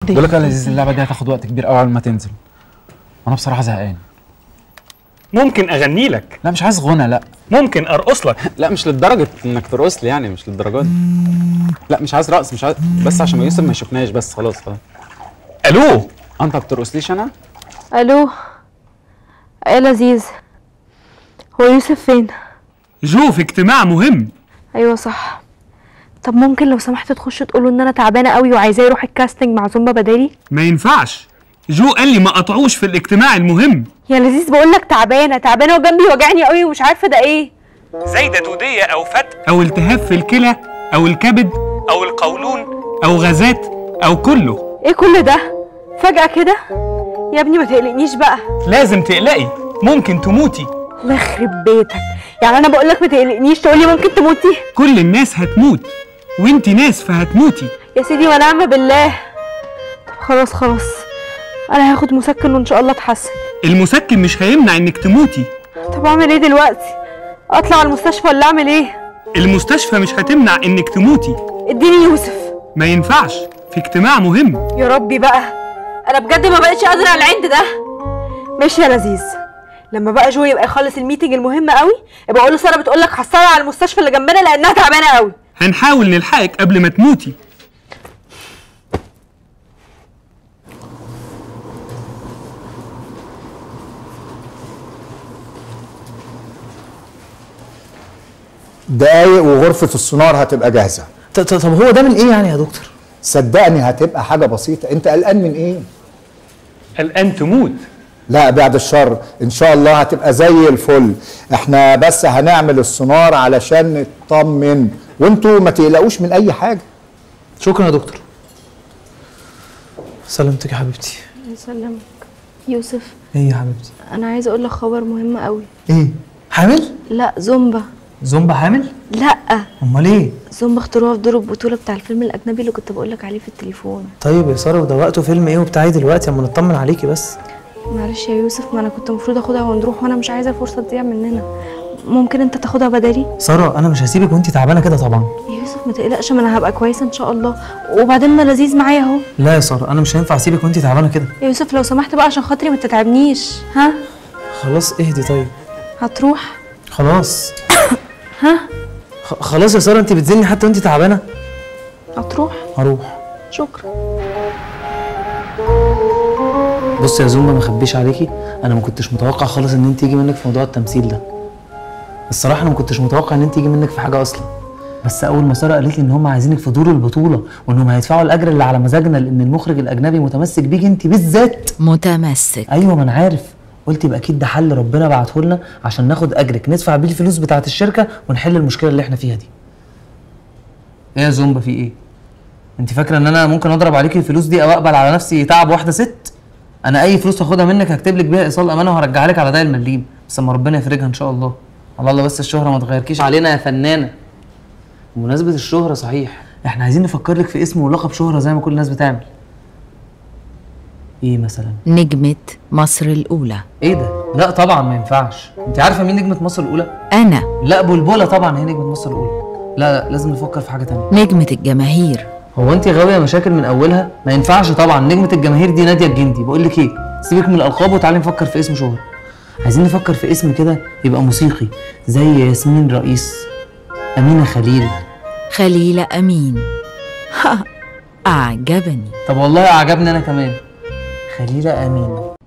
بقول لك يا لذيذ اللعبه دي هتاخد وقت كبير قوي على ما تنزل انا بصراحه زهقان ممكن اغني لك لا مش عايز غنى لا ممكن ارقص لك لا مش لدرجه انك ترقص لي يعني مش للدرجه دي لا مش عايز رقص مش عايز بس عشان ما يوسف ما يشوفناش بس خلاص خلاص الو انت ما بترقصليش انا الو يا لذيذ هو يوسف فين جو في اجتماع مهم ايوه صح طب ممكن لو سمحت تخش تقوله ان انا تعبانه قوي وعايزاه يروح الكاستنج مع زومبا بدالي ما ينفعش جو قال لي ما قطعوش في الاجتماع المهم يا لذيذ بقول لك تعبانه تعبانه وجنبي وجعني قوي ومش عارفه ده ايه زايدة دودية أو فتق أو التهاب في الكلى أو الكبد أو القولون أو غازات أو كله ايه كل ده فجاه كده يا ابني ما تقلقنيش بقى لازم تقلقي ممكن تموتي الله يخرب بيتك يعني انا بقول لك ما تقلقنيش تقولي ممكن تموتي كل الناس هتموت وانتي ناس فهتموتي يا سيدي ونعم بالله طب خلاص خلاص انا هاخد مسكن وان شاء الله اتحسن المسكن مش هيمنع انك تموتي طب اعمل ايه دلوقتي اطلع على المستشفى ولا اعمل ايه المستشفى مش هتمنع انك تموتي اديني يوسف ما ينفعش في اجتماع مهم يا ربي بقى انا بجد ما بقتش قادره على العند ده ماشي يا لذيذ لما بقى جو يبقى يخلص الميتنج المهم قوي يبقى اقول له ساره بتقول لك حصلها على المستشفى اللي جنبنا لانها تعبانه قوي هنحاول نلحقك قبل ما تموتي دقايق وغرفة السونار هتبقى جاهزة ط- ط- طب هو ده من ايه يعني يا دكتور؟ صدقني هتبقى حاجة بسيطة انت قلقان من ايه؟ الآن تموت لا بعد الشر ان شاء الله هتبقى زي الفل احنا بس هنعمل السونار علشان نطمن وانتوا ما تقلقوش من اي حاجة شكرا يا دكتور سلامتك يا حبيبتي يسلمك يوسف ايه يا حبيبتي؟ انا عايزه اقول لك خبر مهم قوي ايه؟ حامل؟ لا زومبا زومبا حامل؟ لا امال ايه؟ زومبا اختاروها في دور البطوله بتاع الفيلم الاجنبي اللي كنت بقول لك عليه في التليفون طيب يا ساره وده وقته فيلم ايه وبتاعي دلوقتي اما نطمن عليكي بس معلش يا يوسف ما انا كنت المفروض اخدها ونروح وانا مش عايزه الفرصه تضيع مننا ممكن انت تاخدها بدالي ساره انا مش هسيبك وانت تعبانه كده طبعا يا يوسف ما تقلقش ما انا هبقى كويسه ان شاء الله وبعدين ما لذيذ معايا اهو لا يا ساره انا مش هينفع اسيبك وانت تعبانه كده يا يوسف لو سمحت بقى عشان خاطري ما تتعبنيش ها خلاص اهدي طيب هتروح خلاص ها خ- خلاص يا ساره انت بتزني حتى وانت تعبانه هتروح هروح شكرا بص يا زومبا ما اخبيش عليكي انا ما كنتش متوقع خالص ان انت يجي منك في موضوع التمثيل ده الصراحه انا ما كنتش متوقع ان انت يجي منك في حاجه اصلا بس اول ما ساره قالت لي ان هم عايزينك في دور البطوله وانهم هيدفعوا الاجر اللي على مزاجنا لان المخرج الاجنبي متمسك بيك انت بالذات متمسك ايوه ما انا عارف قلت يبقى اكيد ده حل ربنا بعته لنا عشان ناخد اجرك ندفع بيه الفلوس بتاعه الشركه ونحل المشكله اللي احنا فيها دي ايه يا زومبا في ايه انت فاكره ان انا ممكن اضرب عليكي الفلوس دي او اقبل على نفسي تعب واحده ست انا اي فلوس هاخدها منك هكتب لك بيها ايصال امانه وهرجعها لك على داي المليم بس اما ربنا يفرجها ان شاء الله على الله بس الشهره ما تغيركيش علينا يا فنانه بمناسبه الشهره صحيح احنا عايزين نفكر لك في اسم ولقب شهره زي ما كل الناس بتعمل ايه مثلا نجمة مصر الأولى ايه ده لا طبعا ما ينفعش انت عارفه مين نجمه مصر الاولى أنا لا بلبله طبعا هي نجمه مصر الاولى لا لا لازم نفكر في حاجه تانية نجمة الجماهير هو انت غاويه مشاكل من اولها ما ينفعش طبعا نجمه الجماهير دي ناديه الجندي بقول لك ايه سيبك من الالقاب وتعالي نفكر في اسم شهره عايزين نفكر في اسم كده يبقى موسيقي زي ياسمين رئيس امينه خليل خليل أمين ها أعجبني طب والله عجبني انا كمان خليله امين